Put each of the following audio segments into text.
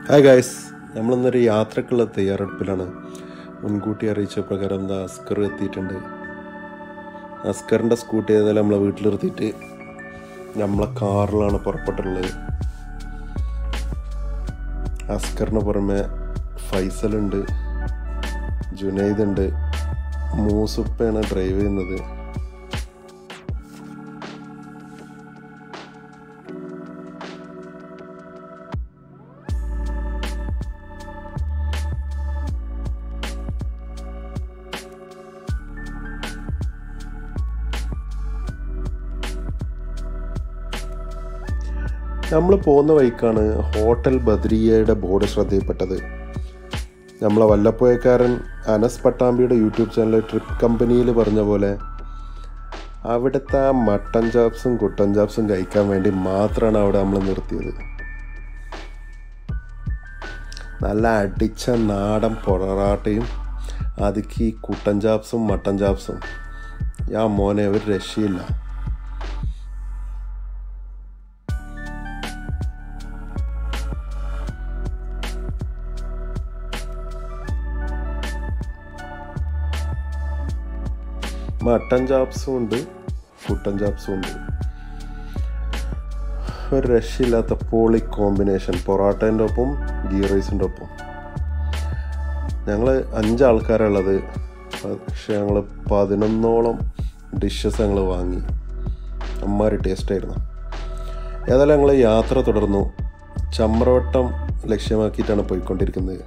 hi guys നമ്മളിന്നൊരു യാത്രക്കുള്ള തയ്യാറെടുപ്പിലാണ് മുൻകൂട്ടി അറിയിച്ച പ്രകാരം എന്താ അസ്കർ എത്തിയിട്ടുണ്ട് അസ്കറിൻ്റെ സ്കൂട്ടി ഏതായാലും നമ്മളെ വീട്ടിൽ നിർത്തിയിട്ട് നമ്മളെ കാറിലാണ് പുറപ്പെട്ടുള്ളത് അസ്കറിന് പുറമെ ഫൈസലുണ്ട് ജുനൈദ് ഉണ്ട് മൂസുപ്പയാണ് ഡ്രൈവ് ചെയ്യുന്നത് നമ്മൾ പോകുന്ന വഴിക്കാണ് ഹോട്ടൽ ബദ്രിയയുടെ ബോർഡ് ശ്രദ്ധയിൽപ്പെട്ടത് നമ്മളെ വല്ലപ്പോയക്കാരൻ അനസ് പട്ടാമ്പിയുടെ യൂട്യൂബ് ചാനൽ ട്രിപ്പ് കമ്പനിയിൽ പറഞ്ഞ പോലെ അവിടുത്തെ ആ മട്ടൻ ചാപ്സും കുട്ടൻ ചാപ്സും കഴിക്കാൻ വേണ്ടി മാത്രമാണ് അവിടെ നമ്മൾ നിർത്തിയത് നല്ല അടിച്ച നാടൻ പൊറോട്ടയും അതിക്ക് ഈ കുട്ടൻ ചാപ്സും മട്ടൻ ചാപ്സും യാ മോനെ ഒരു രക്ഷയില്ല മട്ടൻ ചാപ്സും ഉണ്ട് കുട്ടൻ ചാപ്സും ഉണ്ട് ഒരു രക്ഷയില്ലാത്ത പോളി കോമ്പിനേഷൻ പൊറോട്ടേൻ്റെ ഒപ്പം ഗീ റൈസിൻ്റെ ഒപ്പം ഞങ്ങൾ അഞ്ചാൾക്കാരുള്ളത് പക്ഷെ ഞങ്ങൾ പതിനൊന്നോളം ഡിഷസ് ഞങ്ങൾ വാങ്ങി അമ്മാരി ടേസ്റ്റായിരുന്നു ഏതായാലും ഞങ്ങൾ യാത്ര തുടർന്നു ചമ്രവട്ടം ലക്ഷ്യമാക്കിയിട്ടാണ് പോയിക്കൊണ്ടിരിക്കുന്നത്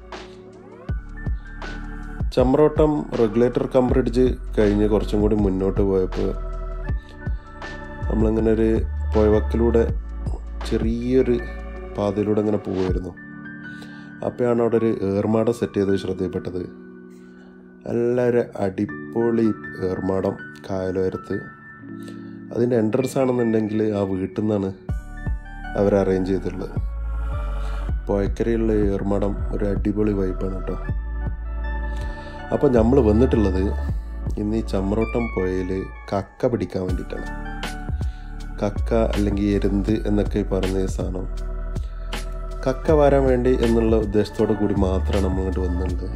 ചമ്രോട്ടം റെഗുലേറ്റർ കം ബ്രിഡ്ജ് കഴിഞ്ഞ് കുറച്ചും കൂടി മുന്നോട്ട് പോയപ്പോൾ നമ്മളിങ്ങനെ ഒരു പുഴവക്കിലൂടെ ചെറിയൊരു പാതയിലൂടെ ഇങ്ങനെ പോവുമായിരുന്നു അപ്പോഴാണ് അവിടെ ഒരു ഏർമാടം സെറ്റ് ചെയ്ത് ശ്രദ്ധയിൽപ്പെട്ടത് നല്ലൊരു അടിപൊളി ഏർമാടം കായലോരത്ത് അതിൻ്റെ എൻട്രൻസ് ആണെന്നുണ്ടെങ്കിൽ ആ വീട്ടിൽ നിന്നാണ് അവർ അറേഞ്ച് ചെയ്തിട്ടുള്ളത് പുഴക്കരയുള്ള ഏർമാടം ഒരു അടിപൊളി വൈബാണ് കേട്ടോ അപ്പോൾ നമ്മൾ വന്നിട്ടുള്ളത് ഇന്ന് ഈ ചമ്രോട്ടം പുഴയിൽ കക്ക പിടിക്കാൻ വേണ്ടിയിട്ടാണ് കക്ക അല്ലെങ്കിൽ എരുന്ത് എന്നൊക്കെ പറഞ്ഞ ഈ സാധനം കക്ക വരാൻ വേണ്ടി എന്നുള്ള ഉദ്ദേശത്തോടു കൂടി മാത്രമാണ് നമ്മൾ ഇങ്ങോട്ട് വന്നിട്ടുള്ളത്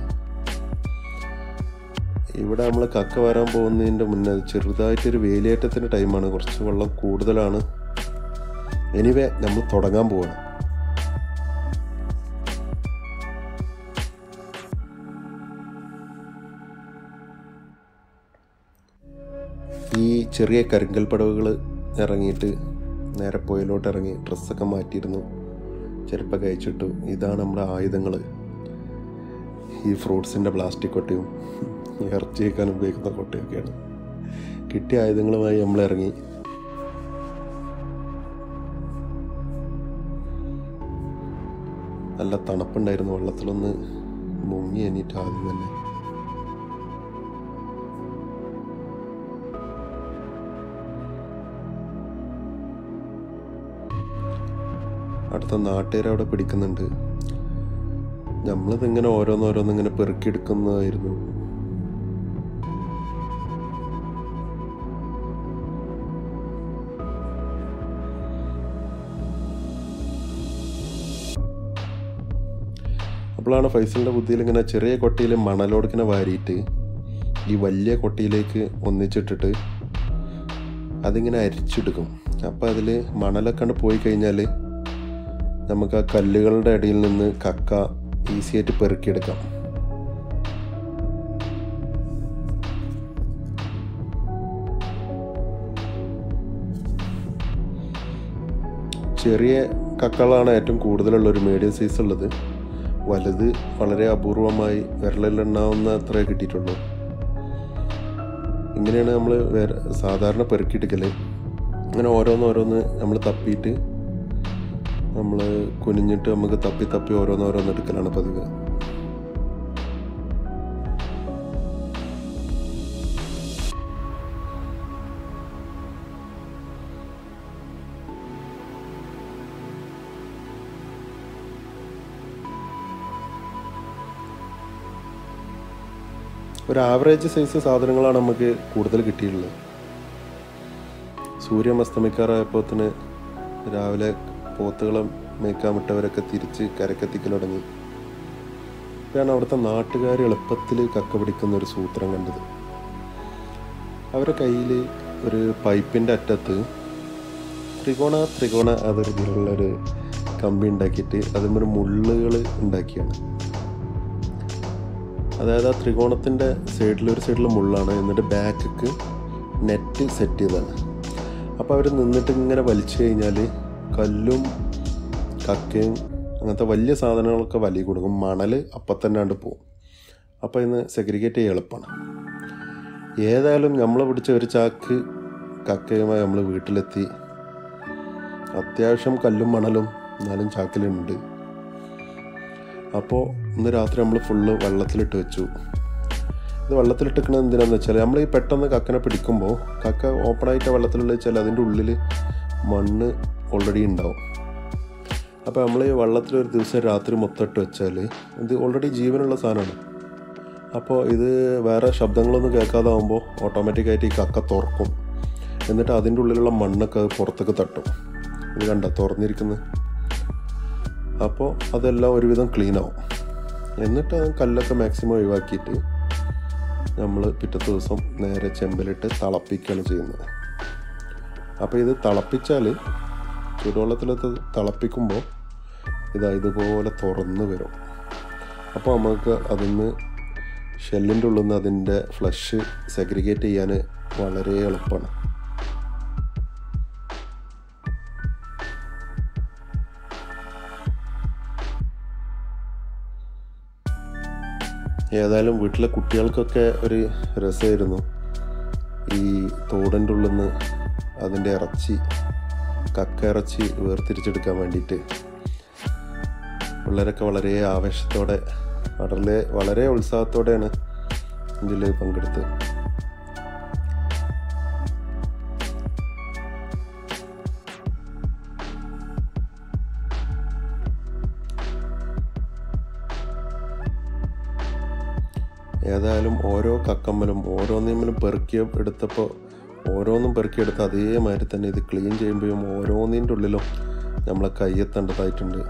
ഇവിടെ നമ്മൾ കക്ക വരാൻ പോകുന്നതിൻ്റെ മുന്നേ ചെറുതായിട്ടൊരു വേലിയേറ്റത്തിൻ്റെ ടൈമാണ് കുറച്ച് വെള്ളം കൂടുതലാണ് എനിവേ നമ്മൾ തുടങ്ങാൻ പോവാണ് ഈ ചെറിയ കരിങ്കൽ പടവുകൾ ഇറങ്ങിയിട്ട് നേരെ പുഴയിലോട്ട് ഇറങ്ങി ഡ്രസ്സൊക്കെ മാറ്റിയിരുന്നു ചെരുപ്പൊക്കെ അയച്ചിട്ടു ഇതാണ് നമ്മുടെ ആയുധങ്ങൾ ഈ ഫ്രൂട്ട്സിൻ്റെ പ്ലാസ്റ്റിക് കൊട്ടയും ഇറച്ചി വയ്ക്കാൻ ഉപയോഗിക്കുന്ന കൊട്ടയൊക്കെയാണ് കിട്ടിയ ആയുധങ്ങളുമായി നമ്മൾ ഇറങ്ങി നല്ല തണുപ്പുണ്ടായിരുന്നു വെള്ളത്തിലൊന്ന് മുങ്ങി എണീറ്റ് ആദ്യം തന്നെ അടുത്ത നാട്ടുകാർ അവിടെ പിടിക്കുന്നുണ്ട് നമ്മളിതിങ്ങനെ ഓരോന്നോരോന്നിങ്ങനെ പെറുക്കിയെടുക്കുന്നതായിരുന്നു അപ്പോഴാണ് ഫൈസലിൻ്റെ ബുദ്ധിയിൽ ഇങ്ങനെ ചെറിയ കൊട്ടയിൽ മണലോടിങ്ങനെ വാരിയിട്ട് ഈ വലിയ കൊട്ടയിലേക്ക് ഒന്നിച്ചിട്ടിട്ട് അതിങ്ങനെ അരിച്ചെടുക്കും അപ്പോൾ അതിൽ മണലൊക്കെ കണ്ട് പോയി കഴിഞ്ഞാൽ നമുക്ക് ആ കല്ലുകളുടെ ഇടയിൽ നിന്ന് കക്ക ഈസി ആയിട്ട് പെറുക്കിയെടുക്കാം ചെറിയ കക്കളാണ് ഏറ്റവും കൂടുതലുള്ള ഒരു മീഡിയം സൈസ് ഉള്ളത് വലുത് വളരെ അപൂർവമായി വിരലിലെണ്ണാവുന്ന അത്രേ കിട്ടിയിട്ടുള്ളൂ ഇങ്ങനെയാണ് നമ്മൾ വേറെ സാധാരണ പെറുക്കിയെടുക്കൽ അങ്ങനെ ഓരോന്നോരോന്ന് നമ്മൾ തപ്പിയിട്ട് നമ്മൾ കുനിഞ്ഞിട്ട് നമുക്ക് തപ്പി തപ്പി ഓരോന്നോരോന്ന് എടുക്കലാണ് പതിവ് ഒരു ആവറേജ് സൈസ് സാധനങ്ങളാണ് നമുക്ക് കൂടുതൽ കിട്ടിയിട്ടുള്ളത് സൂര്യൻ അസ്തമിക്കാറായപ്പോൾ തന്നെ രാവിലെ പോത്തുകളും മേക്കാൻ വിട്ടവരൊക്കെ തിരിച്ച് കരക്കെത്തിക്കൽ തുടങ്ങി ഇപ്പോഴാണ് അവിടുത്തെ നാട്ടുകാർ എളുപ്പത്തിൽ കക്ക പിടിക്കുന്ന ഒരു സൂത്രം കണ്ടത് അവരുടെ കയ്യിൽ ഒരു പൈപ്പിൻ്റെ അറ്റത്ത് ത്രികോണ ത്രികോണ അതിർത്തിലുള്ളൊരു കമ്പി ഉണ്ടാക്കിയിട്ട് അതിന്മേൽ മുള്ളുകൾ ഉണ്ടാക്കിയാണ് അതായത് ആ ത്രികോണത്തിൻ്റെ സൈഡിൽ ഒരു സൈഡിൽ മുള്ളാണ് എന്നിട്ട് ബാക്കിക്ക് നെറ്റ് സെറ്റ് ചെയ്തതാണ് അപ്പോൾ അവർ നിന്നിട്ട് ഇങ്ങനെ വലിച്ചു കഴിഞ്ഞാൽ കല്ലും കക്കയും അങ്ങനത്തെ വലിയ സാധനങ്ങളൊക്കെ വലിയ കൊടുക്കും മണൽ അപ്പം തന്നെ കണ്ട് പോകും അപ്പോൾ ഇന്ന് സെഗ്രിഗേറ്റ് ചെയ്യാൻ എളുപ്പമാണ് ഏതായാലും നമ്മളെ പിടിച്ച ഒരു ചാക്ക് കക്കയുമായി നമ്മൾ വീട്ടിലെത്തി അത്യാവശ്യം കല്ലും മണലും എന്നാലും ചാക്കിലുണ്ട് അപ്പോൾ ഇന്ന് രാത്രി നമ്മൾ ഫുള്ള് വെള്ളത്തിലിട്ട് വെച്ചു ഇത് വെള്ളത്തിലിട്ടിക്കണത് എന്തിനാന്ന് വെച്ചാൽ നമ്മൾ ഈ പെട്ടെന്ന് കക്കനെ പിടിക്കുമ്പോൾ കക്ക ഓപ്പണായിട്ട് വെള്ളത്തിലുള്ള വെച്ചാൽ അതിൻ്റെ ഉള്ളിൽ മണ്ണ് ഓൾറെഡി ഉണ്ടാവും അപ്പോൾ നമ്മൾ ഈ വെള്ളത്തിൽ ഒരു ദിവസം രാത്രി മൊത്തം ഇട്ട് വെച്ചാൽ ഇത് ഓൾറെഡി ജീവനുള്ള സാധനമാണ് അപ്പോൾ ഇത് വേറെ ശബ്ദങ്ങളൊന്നും കേൾക്കാതാവുമ്പോൾ ഓട്ടോമാറ്റിക്കായിട്ട് ഈ കക്ക തുറക്കും എന്നിട്ട് അതിൻ്റെ ഉള്ളിലുള്ള മണ്ണൊക്കെ പുറത്തേക്ക് തട്ടും ഇത് കണ്ട തുറന്നിരിക്കുന്നത് അപ്പോൾ അതെല്ലാം ഒരുവിധം ക്ലീൻ ആവും എന്നിട്ട് ആ കല്ലൊക്കെ മാക്സിമം ഒഴിവാക്കിയിട്ട് നമ്മൾ പിറ്റത്തെ ദിവസം നേരെ ചെമ്പിലിട്ട് തിളപ്പിക്കുകയാണ് ചെയ്യുന്നത് അപ്പോൾ ഇത് തിളപ്പിച്ചാൽ ചൂടുവെള്ളത്തിലത്ത് തിളപ്പിക്കുമ്പോൾ ഇതാ ഇതുപോലെ തുറന്ന് വരും അപ്പോൾ നമുക്ക് അതിന്ന് ഷെല്ലിൻ്റെ ഉള്ളിൽ നിന്ന് അതിൻ്റെ ഫ്ലഷ് സെഗ്രിഗേറ്റ് ചെയ്യാൻ വളരെ എളുപ്പമാണ് ഏതായാലും വീട്ടിലെ കുട്ടികൾക്കൊക്കെ ഒരു രസമായിരുന്നു ഈ തോടിൻ്റെ ഉള്ളിൽ നിന്ന് അതിൻ്റെ ഇറച്ചി കക്ക ഇറച്ചി വേർതിരിച്ചെടുക്കാൻ വേണ്ടിയിട്ട് പിള്ളേരൊക്കെ വളരെ ആവേശത്തോടെ വളരെ വളരെ ഉത്സാഹത്തോടെയാണ് ഇതിൽ പങ്കെടുത്ത് ഏതായാലും ഓരോ കക്കമ്മലും ഓരോന്നിമ്മലും പെറുക്കി എടുത്തപ്പോൾ ഓരോന്നും പെറുക്കിയെടുത്ത് അതേമാതിരി തന്നെ ഇത് ക്ലീൻ ചെയ്യുമ്പോഴും ഓരോന്നിൻ്റെ ഉള്ളിലും നമ്മളെ കയ്യെത്തേണ്ടതായിട്ടുണ്ട്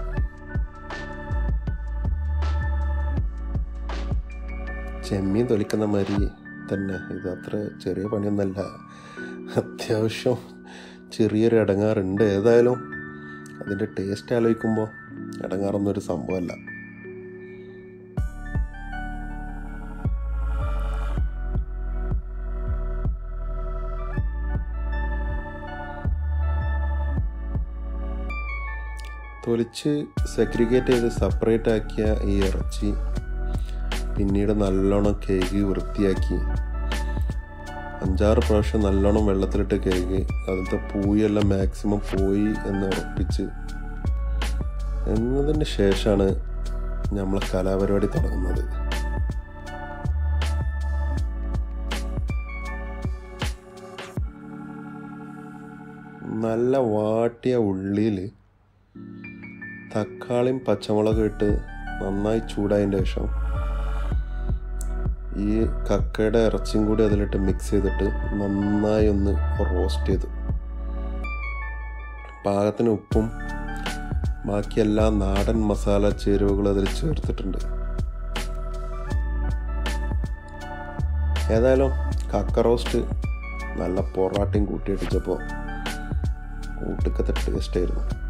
ചെമ്മീൻ തൊലിക്കുന്ന മാതിരി തന്നെ ഇത് അത്ര ചെറിയ പണിയൊന്നല്ല അത്യാവശ്യം ചെറിയൊരു ഇടങ്ങാറുണ്ട് ഏതായാലും അതിൻ്റെ ടേസ്റ്റ് ആലോചിക്കുമ്പോൾ ഇടങ്ങാറൊന്നൊരു സംഭവമല്ല തൊലിച്ച് സെഗ്രിഗേറ്റ് ചെയ്ത് സെപ്പറേറ്റ് ആക്കിയ ഈ ഇറച്ചി പിന്നീട് നല്ലോണം കേകി വൃത്തിയാക്കി അഞ്ചാറ് പ്രാവശ്യം നല്ലോണം വെള്ളത്തിലിട്ട് കേകി അതിലത്തെ പൂയെല്ലാം മാക്സിമം പോയി എന്ന് ഉറപ്പിച്ച് എന്നതിന് ശേഷമാണ് നമ്മളെ കലാപരിപാടി തുടങ്ങുന്നത് നല്ല വാട്ടിയ ഉള്ളിയിൽ തക്കാളിയും പച്ചമുളകും ഇട്ട് നന്നായി ചൂടായതിൻ്റെ ശേഷം ഈ കക്കയുടെ ഇറച്ചിയും കൂടി അതിലിട്ട് മിക്സ് ചെയ്തിട്ട് നന്നായി ഒന്ന് റോസ്റ്റ് ചെയ്തു പാകത്തിന് ഉപ്പും ബാക്കി എല്ലാ നാടൻ മസാല ചേരുവകളും അതിൽ ചേർത്തിട്ടുണ്ട് ഏതായാലും കക്ക റോസ്റ്റ് നല്ല പൊറാട്ടയും കൂട്ടിയിടിച്ചപ്പോൾ കൂട്ടുക്കത്തെ ടേസ്റ്റ് ആയിരുന്നു